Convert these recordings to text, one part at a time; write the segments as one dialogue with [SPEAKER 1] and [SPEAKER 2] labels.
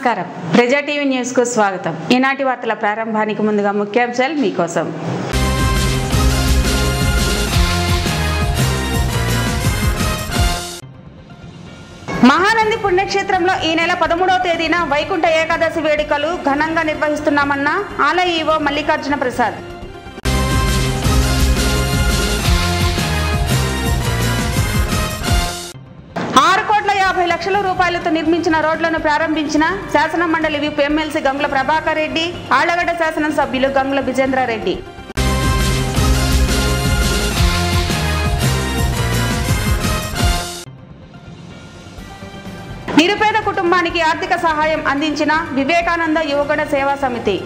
[SPEAKER 1] నమస్కారం ప్రజా TV news కు స్వాగతం ఈనాటి వార్తల ప్రారంభానికి ముందుగా ముఖ్యాంశాలు మీకోసం మహానంది పుణ్యక్షేత్రంలో ఈ నెల పదమూడవ తేదీన వైకుంఠ ఏకాదశి వేడుకలు ఘనంగా నిర్వహిస్తున్నామన్న ఆలయ ఈవో మల్లికార్జున ప్రసాద్ ఆరు కోట్ల యాభై లక్షల రూపాయలతో నిర్మించిన రోడ్లను ప్రారంభించిన శాసన మండలి విప్ ఎమ్మెల్సీ గంగుల ప్రభాకర్ రెడ్డి ఆళ్లగడ్డ శాసనసభ్యులు గంగుల విజేంద్రారెడ్డి నిరుపేద కుటుంబానికి ఆర్థిక సహాయం అందించిన వివేకానంద యువగణ సేవా సమితి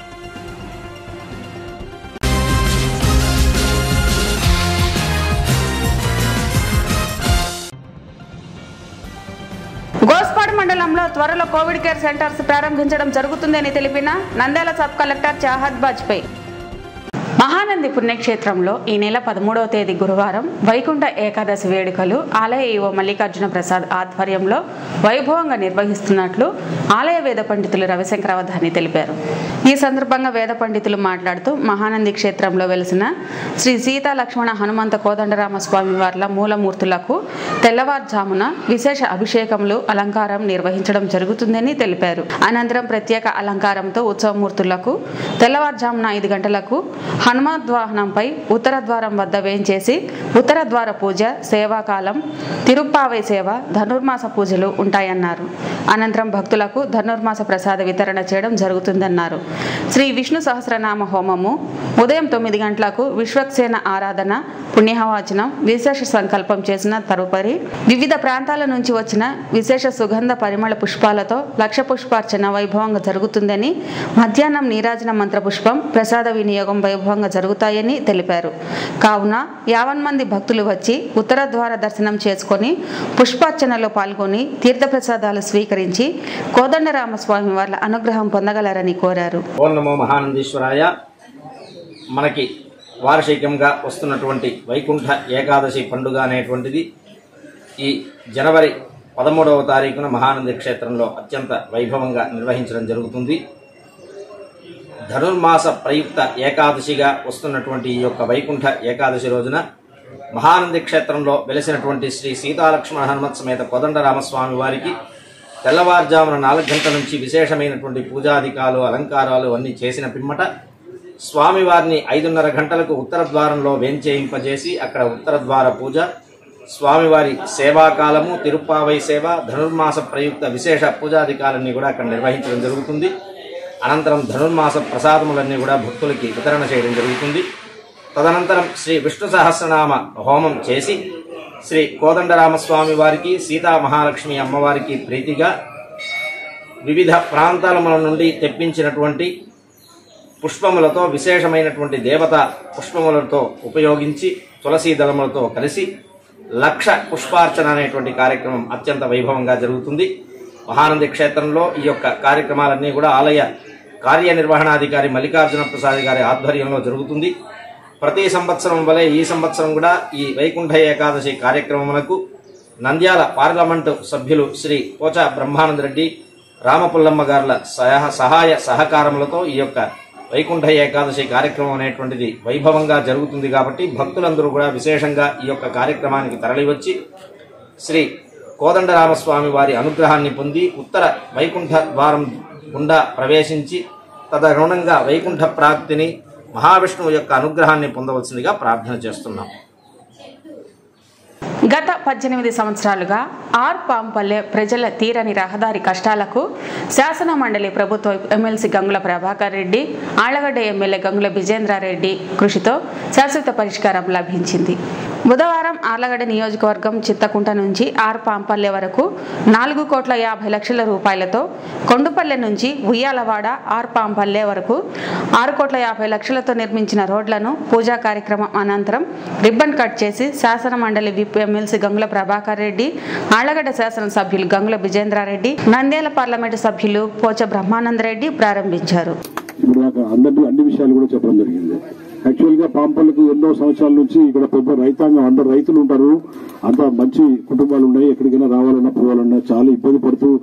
[SPEAKER 1] గోస్పాడు మండలంలో త్వరలో కోవిడ్ కేర్ సెంటర్స్ ప్రారంభించడం జరుగుతుందని తెలిపిన నంద్యాల సబ్ కలెక్టర్ చాహద్ బాజ్పేయి మహానంది పుణ్యక్షేత్రంలో ఈ నెల పదమూడవ తేదీ గురువారం వైకుంఠ ఏకాదశి వేడుకలు ఆలయ ఈవో మల్లికార్జున ప్రసాద్ ఆధ్వర్యంలో వైభవంగా నిర్వహిస్తున్నట్లు ఆలయ వేద పండితులు రవిశంకర అవధాని తెలిపారు ఈ సందర్భంగా వేద పండితులు మాట్లాడుతూ మహానంది క్షేత్రంలో వెలిసిన శ్రీ సీతా లక్ష్మణ హనుమంత కోదండరామ స్వామి వార్ల మూలమూర్తులకు తెల్లవారుజామున విశేష అభిషేకములు అలంకారం నిర్వహించడం జరుగుతుందని తెలిపారు అనంతరం ప్రత్యేక అలంకారంతో ఉత్సవమూర్తులకు తెల్లవారుజామున ఐదు గంటలకు హనుమద్వాహనంపై ఉత్తర ద్వారం వద్ద వేంచేసి ఉత్తర ద్వార పూజ సేవాకాలం తిరుప్పావై సేవ ధనుర్మాస పూజలు ఉంటాయన్నారు అనంతరం భక్తులకు ధనుర్మాస ప్రసాద వితరణ చేయడం జరుగుతుందన్నారు శ్రీ విష్ణు సహస్రనామ హోమము ఉదయం తొమ్మిది గంటలకు విశ్వక్సేన ఆరాధన పుణ్యహవాచనం విశేష సంకల్పం చేసిన తరుపరి వివిధ ప్రాంతాల నుంచి వచ్చిన విశేష సుగంధ పరిమళ పుష్పాలతో లక్ష పుష్పార్చన వైభవంగా జరుగుతుందని మధ్యాహ్నం నీరాజన మంత్ర పుష్పం ప్రసాద వినియోగం వైభవంగా జరుగుతాయని తెలిపారు కావున యావన్ మంది భక్తులు వచ్చి ఉత్తర ద్వార దర్శనం చేసుకొని పుష్పార్చనలో పాల్గొని తీర్థప్రసాదాలు స్వీకరించి కోదండరామస్వామి వాళ్ళ అనుగ్రహం పొందగలరని కోరారు
[SPEAKER 2] ఓం నమో మహానందీశ్వరాయ మనకి వార్షికంగా వస్తున్నటువంటి వైకుంఠ ఏకాదశి పండుగ అనేటువంటిది ఈ జనవరి పదమూడవ తారీఖున మహానంది క్షేత్రంలో అత్యంత వైభవంగా నిర్వహించడం జరుగుతుంది ధనుర్మాస ప్రయుక్త ఏకాదశిగా వస్తున్నటువంటి ఈ యొక్క వైకుంఠ ఏకాదశి రోజున మహానంది క్షేత్రంలో వెలిసినటువంటి శ్రీ సీతాలక్ష్మణ హనుమత్ సమేత కోదండరామస్వామి వారికి తెల్లవారుజామున నాలుగు గంటల నుంచి విశేషమైనటువంటి పూజాధికాలు అలంకారాలు అన్నీ చేసిన పిమ్మట స్వామివారిని ఐదున్నర గంటలకు ఉత్తర ద్వారంలో వేంచేయింపజేసి అక్కడ ఉత్తర ద్వార పూజ స్వామివారి సేవాకాలము తిరుప్పావై సేవ ధనుర్మాస ప్రయుక్త విశేష పూజాధికాలన్నీ కూడా అక్కడ నిర్వహించడం జరుగుతుంది అనంతరం ధనుర్మాస ప్రసాదములన్నీ కూడా భక్తులకి వితరణ చేయడం జరుగుతుంది తదనంతరం శ్రీ విష్ణు సహస్రనామ హోమం చేసి శ్రీ కోదండరామస్వామి వారికి సీతా మహాలక్ష్మి అమ్మవారికి ప్రీతిగా వివిధ ప్రాంతాల నుండి తెప్పించినటువంటి పుష్పములతో విశేషమైనటువంటి దేవత పుష్పములతో ఉపయోగించి తులసీ దళములతో కలిసి లక్ష పుష్పార్చన అనేటువంటి కార్యక్రమం అత్యంత వైభవంగా జరుగుతుంది మహానంది క్షేత్రంలో ఈ యొక్క కార్యక్రమాలన్నీ కూడా ఆలయ కార్యనిర్వహణాధికారి మల్లికార్జున ప్రసాద్ గారి ఆధ్వర్యంలో జరుగుతుంది ప్రతి సంవత్సరం వలె ఈ సంవత్సరం కూడా ఈ వైకుంఠ ఏకాదశి కార్యక్రమములకు నంద్యాల పార్లమెంటు సభ్యులు శ్రీ పోచా బ్రహ్మానంద రెడ్డి రామపుల్లమ్మ గారుల సహ సహాయ సహకారములతో ఈ యొక్క వైకుంఠ ఏకాదశి కార్యక్రమం అనేటువంటిది వైభవంగా జరుగుతుంది కాబట్టి భక్తులందరూ కూడా విశేషంగా ఈ యొక్క కార్యక్రమానికి తరలివచ్చి శ్రీ కోదండరామస్వామి వారి అనుగ్రహాన్ని పొంది ఉత్తర వైకుంఠ ద్వారం గుండా ప్రవేశించి తదనుగుణంగా వైకుంఠ ప్రాప్తిని మహావిష్ణువు యొక్క అనుగ్రహాన్ని పొందవలసిందిగా ప్రార్థన చేస్తున్నాం
[SPEAKER 1] గత పద్దెనిమిది సంవత్సరాలుగా ఆర్ పాంపల్లె ప్రజల తీరని రహదారి కష్టాలకు శాసన మండలి ప్రభుత్వ ఎమ్మెల్సీ గంగుల ప్రభాకర్ రెడ్డి ఆళ్లగడ్డ ఎమ్మెల్యే గంగుల విజేంద్రారెడ్డి కృషితో శాశ్వత పరిష్కారం లభించింది బుధవారం ఆర్లగడ్డ నియోజకవర్గం చిత్తకుంట నుంచి ఆర్ పాంపల్లె వరకు నాలుగు కోట్ల యాభై లక్షల రూపాయలతో కొండుపల్లె నుంచి ఉయ్యాలవాడ ఆర్ పాంపల్లె వరకు ఆరు కోట్ల యాభై లక్షలతో నిర్మించిన రోడ్లను పూజా కార్యక్రమం అనంతరం రిబ్బన్ కట్ చేసి శాసన మండలి విప్ ఎమ్మెల్సీ గంగుల ప్రభాకర్ రెడ్డి ఆళ్లగడ్డ శాసనసభ్యులు గంగుల విజేంద్రారెడ్డి నంద్యాల పార్లమెంటు సభ్యులు పోచ బ్రహ్మానందరెడ్డి ప్రారంభించారు
[SPEAKER 3] ఇప్పుడు దాకా అందరి అన్ని విషయాలు కూడా చెప్పడం జరిగింది యాక్చువల్ గా పాంపల్లకు ఎన్నో సంవత్సరాల నుంచి ఇక్కడ పెద్ద రైతాంగం అందరు రైతులు ఉంటారు అంత మంచి కుటుంబాలు ఉన్నాయి ఎక్కడికైనా రావాలన్నా పోవాలన్నా చాలా ఇబ్బంది పడుతూ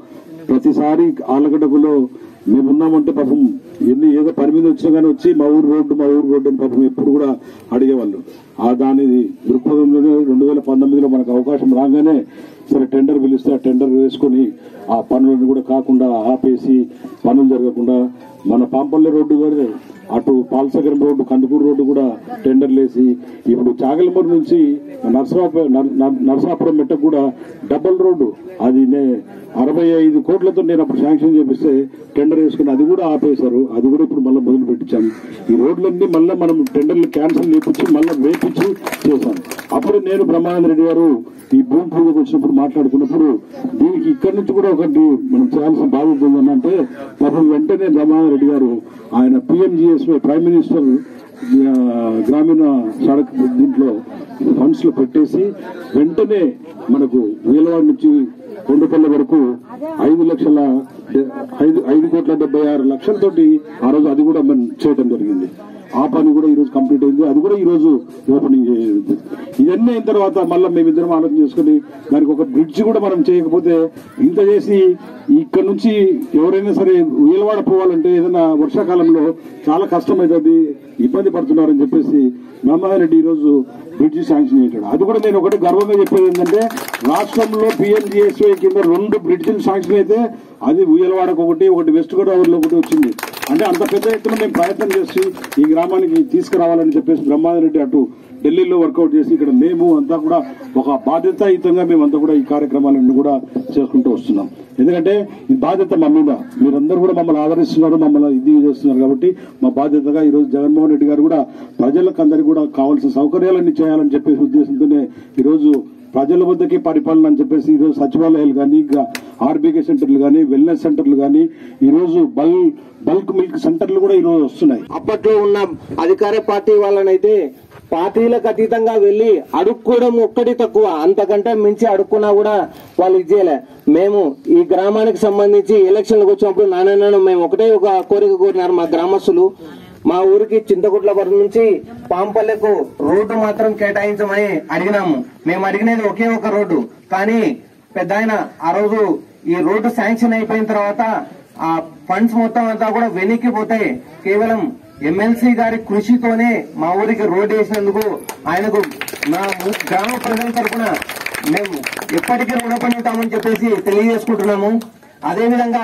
[SPEAKER 3] ప్రతిసారి ఆలగడ్డకులో మేమున్నామంటే పాపం ఎన్ని ఏదో పని మీద వచ్చినా కానీ వచ్చి మా ఊరు రోడ్డు మా ఊరు రోడ్డు అని పాపం ఎప్పుడు కూడా అడిగేవాళ్ళు ఆ దాని దృక్పథంలోనే రెండు వేల పంతొమ్మిదిలో మనకు అవకాశం రాగానే సరే టెండర్ పిలిస్తే ఆ టెండర్ వేసుకొని ఆ పనులను కూడా కాకుండా ఆపేసి పనులు జరగకుండా మన పాంపల్లి రోడ్డు కూడా అటు పాల్సగరం రోడ్డు కందుకూరు రోడ్డు కూడా టెండర్లు వేసి ఇప్పుడు చాగలమూరు నుంచి నర్సరాపురం నర్సాపురం మెట్టకు కూడా డబల్ రోడ్డు అది నే అరవై ఐదు కోట్లతో నేను అప్పుడు శాంక్షన్ చేపిస్తే టెండర్ వేసుకుని అది కూడా ఆపేశారు అది కూడా ఇప్పుడు మళ్ళీ మొదలు పెట్టించాము ఈ రోడ్లన్నీ మళ్ళీ మనం టెండర్లు క్యాన్సిల్ చేపించి మళ్ళీ వేపించి చేశాం అప్పుడు నేను బ్రహ్మానంద రెడ్డి గారు ఈ భూమి పూజకు వచ్చినప్పుడు మాట్లాడుకున్నప్పుడు దీనికి ఇక్కడి నుంచి కూడా ఒకటి మనం చేయాల్సిన బాధ్యత ఉందంటే పాపం వెంటనే బ్రహ్మానంద రెడ్డి గారు ఆయన పిఎంజిఎస్వై ప్రైమ్ మినిస్టర్ ఆ, గ్రామీణ సడక్ దీంట్లో ఫండ్స్ లో పెట్టేసి వెంటనే మనకు వీలవాడ నుంచి కొండపల్లి వరకు ఐదు లక్షల డె- ఐదు ఐదు కోట్ల డెబ్బై ఆరు లక్షలతోటి ఆ రోజు అది కూడా మనం చేయడం జరిగింది ఆ పని కూడా ఈ రోజు కంప్లీట్ అయింది అది కూడా ఈ రోజు ఓపెనింగ్ చేయండి ఇవన్నీ అయిన తర్వాత మళ్ళీ మేమిద్దరం ఆలోచన చేసుకుని దానికి ఒక బ్రిడ్జ్ కూడా మనం చేయకపోతే ఇంత చేసి ఇక్కడ నుంచి ఎవరైనా సరే వీలవాడ పోవాలంటే ఏదైనా వర్షాకాలంలో చాలా కష్టమవుతుంది ఇబ్బంది పడుతున్నారని చెప్పేసి బ్రహ్మారెడ్డి రెడ్డి ఈ రోజు బ్రిడ్జ్ శాంక్షన్ చేశాడు అది కూడా నేను ఒకటి గర్వంగా చెప్పేది ఏంటంటే రాష్ట్రంలో పిఎంజిఎస్వై కింద రెండు బ్రిడ్జిలు శాంక్షన్ అయితే అది ఉయ్యలవాడకు ఒకటి ఒకటి వెస్ట్ గోదావరిలో ఒకటి వచ్చింది అంటే అంత పెద్ద ఎత్తున మేము ప్రయత్నం చేసి ఈ గ్రామానికి తీసుకురావాలని చెప్పేసి బ్రహ్మారెడ్డి అటు ఢిల్లీలో వర్కౌట్ చేసి ఇక్కడ మేము అంతా కూడా ఒక బాధ్యతాయుతంగా మేమంతా కూడా ఈ కార్యక్రమాలన్నీ కూడా చేసుకుంటూ వస్తున్నాం ఎందుకంటే ఈ బాధ్యత మా మీద మీరందరూ కూడా మమ్మల్ని ఆదరిస్తున్నారు మమ్మల్ని ఇది చేస్తున్నారు కాబట్టి మా బాధ్యతగా ఈ రోజు జగన్మోహన్ రెడ్డి గారు కూడా ప్రజలకు అందరికీ కూడా కావాల్సిన సౌకర్యాలన్నీ చేయాలని చెప్పేసి ఉద్దేశంతోనే ఈ రోజు ప్రజల వద్దకే పరిపాలన అని చెప్పేసి ఈరోజు సచివాలయాలు కానీ ఆర్బీకే సెంటర్లు కానీ వెల్నెస్ సెంటర్లు కానీ ఈరోజు బల్ బల్క్ మిల్క్ సెంటర్లు కూడా ఈరోజు వస్తున్నాయి
[SPEAKER 4] అప్పట్లో ఉన్న అధికార పార్టీ వాళ్ళనైతే పార్టీలకు అతీతంగా వెళ్లి అడుక్కోవడం ఒక్కటి తక్కువ అంతకంటే మించి అడుక్కున్నా కూడా వాళ్ళు ఇచ్చేయలే మేము ఈ గ్రామానికి సంబంధించి ఎలక్షన్లకు వచ్చినప్పుడు నాన్న మేము ఒకటే ఒక కోరిక కోరినారు మా గ్రామస్తులు మా ఊరికి చింతకుట్ల వరకు నుంచి పాంపల్లెకు రోడ్డు మాత్రం కేటాయించమని అడిగినాము మేము అడిగినది ఒకే ఒక రోడ్డు కానీ పెద్ద ఆయన ఆ రోజు ఈ రోడ్డు శాంక్షన్ అయిపోయిన తర్వాత ఆ ఫండ్స్ మొత్తం అంతా కూడా వెనక్కి పోతాయి కేవలం ఎమ్మెల్సీ గారి కృషితోనే మా ఊరికి రోడ్డు వేసినందుకు ఆయనకు మా ఊ- గ్రామ ప్రజల తరఫున మేము ఎప్పటికీ రుణపడి ఉంటామని చెప్పేసి తెలియజేసుకుంటున్నాము అదేవిధంగా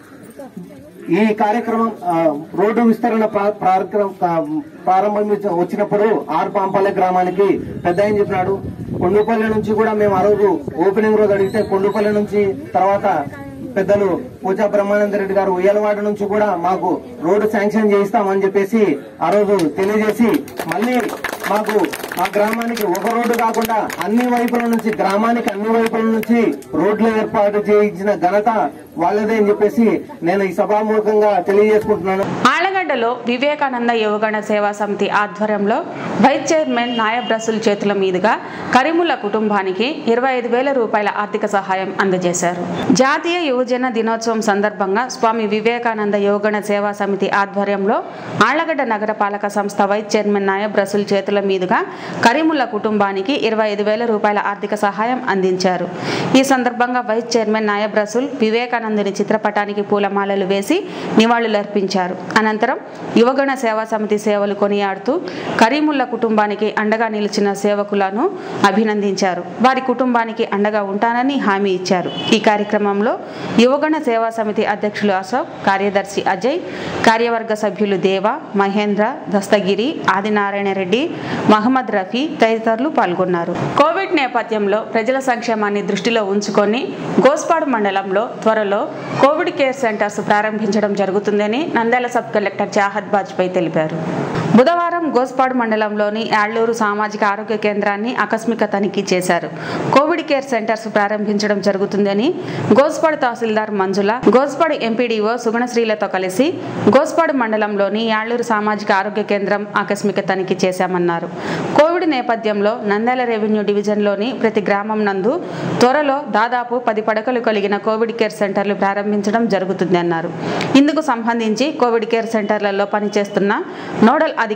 [SPEAKER 4] ఈ కార్యక్రమం ఆ, రోడ్డు విస్తరణ ప్రా- కార్యక్రమం ఆ, ప్రారంభించ వచ్చినప్పుడు ఆర్ పాంపల్లె గ్రామానికి పెద్ద ఆయన చెప్పినాడు కొండుపల్లి నుంచి కూడా మేము ఆ రోజు ఓపెనింగ్ రోజు అడిగితే కొండుపల్లి నుంచి తర్వాత పెద్దలు పూజా బ్రహ్మానంద రెడ్డి గారు ఉయ్యలవాడ నుంచి కూడా మాకు రోడ్డు శాంక్షన్ చేయిస్తామని చెప్పేసి ఆ రోజు తెలియజేసి మళ్ళీ మాకు మా గ్రామానికి ఒక రోడ్డు కాకుండా అన్ని వైపుల నుంచి గ్రామానికి అన్ని వైపుల నుంచి రోడ్లు ఏర్పాటు చేయించిన ఘనత వాళ్ళదే అని చెప్పేసి నేను ఈ సభాముఖంగా తెలియజేసుకుంటున్నాను
[SPEAKER 1] ఆళ్లగడ్డలో వివేకానంద యువగణ సేవా సమితి ఆధ్వర్యంలో వైస్ చైర్మన్ నాయబ్ రసూల్ చేతుల మీదుగా కరీముల్లా కుటుంబానికి ఇరవై ఐదు వేల రూపాయల ఆర్థిక సహాయం అందజేశారు జాతీయ యువజన దినోత్సవం సందర్భంగా స్వామి వివేకానంద యువగణ సేవా సమితి ఆధ్వర్యంలో ఆళ్లగడ్డ నగరపాలక సంస్థ వైస్ చైర్మన్ నాయబ్ రసూల్ చేతుల మీదుగా కరీముల్లా కుటుంబానికి ఇరవై ఐదు వేల రూపాయల ఆర్థిక సహాయం అందించారు ఈ సందర్భంగా వైస్ చైర్మన్ నాయబ్ రసూల్ వివేకానందుని చిత్రపటానికి పూలమాలలు వేసి నివాళులర్పించారు అనంతరం యువగణ సేవా సమితి సేవలు కొనియాడుతూ కరీముల్లా కుటుంబానికి అండగా నిలిచిన సేవకులను అభినందించారు వారి కుటుంబానికి అండగా ఉంటానని హామీ ఇచ్చారు ఈ కార్యక్రమంలో యువగణ సేవా సమితి అధ్యక్షులు అశోక్ కార్యదర్శి అజయ్ కార్యవర్గ సభ్యులు దేవ మహేంద్ర దస్తగిరి ఆదినారాయణ రెడ్డి మహమ్మద్ రఫీ తదితరులు పాల్గొన్నారు కోవిడ్ నేపథ్యంలో ప్రజల సంక్షేమాన్ని దృష్టిలో ఉంచుకొని గోస్పాడు మండలంలో త్వరలో కోవిడ్ కేర్ సెంటర్స్ ప్రారంభించడం జరుగుతుందని నంద్యాల సబ్ కలెక్టర్ చాహద్ బాజ్పేయి తెలిపారు బుధవారం గోస్పాడు మండలంలోని యాళ్లూరు సామాజిక ఆరోగ్య కేంద్రాన్ని ఆకస్మిక తనిఖీ చేశారు కోవిడ్ కేర్ సెంటర్స్ ప్రారంభించడం జరుగుతుందని గోస్పాడు తహసీల్దార్ మంజుల గోస్పాడు ఎంపీడీఓ సుగుణశ్రీలతో కలిసి గోస్పాడు మండలంలోని యాళ్లూరు సామాజిక ఆరోగ్య కేంద్రం ఆకస్మిక తనిఖీ చేశామన్నారు కోవిడ్ నేపథ్యంలో నంద్యాల రెవెన్యూ డివిజన్లోని ప్రతి గ్రామం నందు త్వరలో దాదాపు పది పడకలు కలిగిన కోవిడ్ కేర్ సెంటర్లు ప్రారంభించడం జరుగుతుంది అన్నారు ఇందుకు సంబంధించి కోవిడ్ కేర్ సెంటర్లలో పనిచేస్తున్న నోడల్ అధికారులు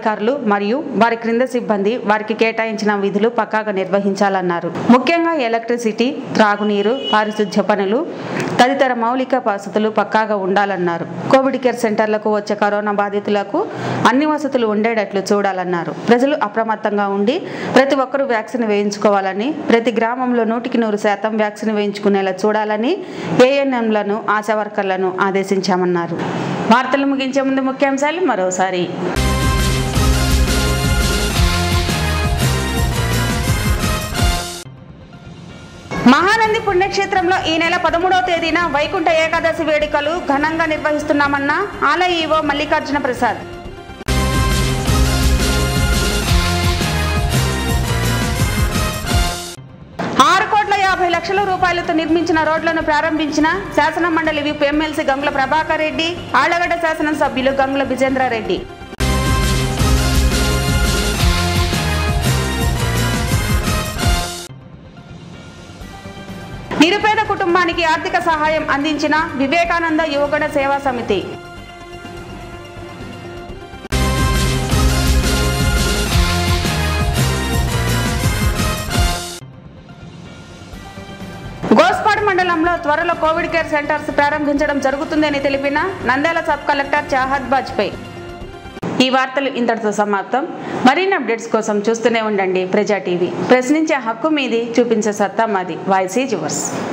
[SPEAKER 1] మరియు వారి క్రింద సిబ్బంది వారికి కేటాయించిన విధులు పక్కాగా నిర్వహించాలన్నారు ముఖ్యంగా ఎలక్ట్రిసిటీ త్రాగునీరు పారిశుధ్య పనులు తదితర మౌలిక వసతులు పక్కాగా ఉండాలన్నారు కోవిడ్ కేర్ సెంటర్లకు వచ్చే కరోనా బాధితులకు అన్ని వసతులు ఉండేటట్లు చూడాలన్నారు ప్రజలు అప్రమత్తంగా ఉండి ప్రతి ఒక్కరూ వ్యాక్సిన్ వేయించుకోవాలని ప్రతి గ్రామంలో నూటికి నూరు శాతం వ్యాక్సిన్ వేయించుకునేలా చూడాలని ఏఎన్ఎంలను ఆశా వర్కర్లను ఆదేశించామన్నారు వార్తలు ముగించే ముందు ముఖ్యాంశాలు మరోసారి మహానంది పుణ్యక్షేత్రంలో ఈ నెల పదమూడవ తేదీన వైకుంఠ ఏకాదశి వేడుకలు ఘనంగా నిర్వహిస్తున్నామన్న ఆలయ ఈవో మల్లికార్జున ప్రసాద్ ఆరు కోట్ల యాభై లక్షల రూపాయలతో నిర్మించిన రోడ్లను ప్రారంభించిన శాసన మండలి విప్ ఎమ్మెల్సీ గంగుల ప్రభాకర్ రెడ్డి ఆళ్లగడ్డ శాసనసభ్యులు గంగుల విజేంద్రారెడ్డి నిరుపేద కుటుంబానికి ఆర్థిక సహాయం అందించిన వివేకానంద యువగణ సేవా సమితి గోస్పాడు మండలంలో త్వరలో కోవిడ్ కేర్ సెంటర్స్ ప్రారంభించడం జరుగుతుందని తెలిపిన నంద్యాల సబ్ కలెక్టర్ చాహద్ బాజ్పేయి ఈ వార్తలు ఇంతటితో సమాప్తం మరిన్ని అప్డేట్స్ కోసం చూస్తూనే ఉండండి ప్రజా టీవీ ప్రశ్నించే హక్కు మీది చూపించే సత్తా మాది వాయిసీ జువర్స్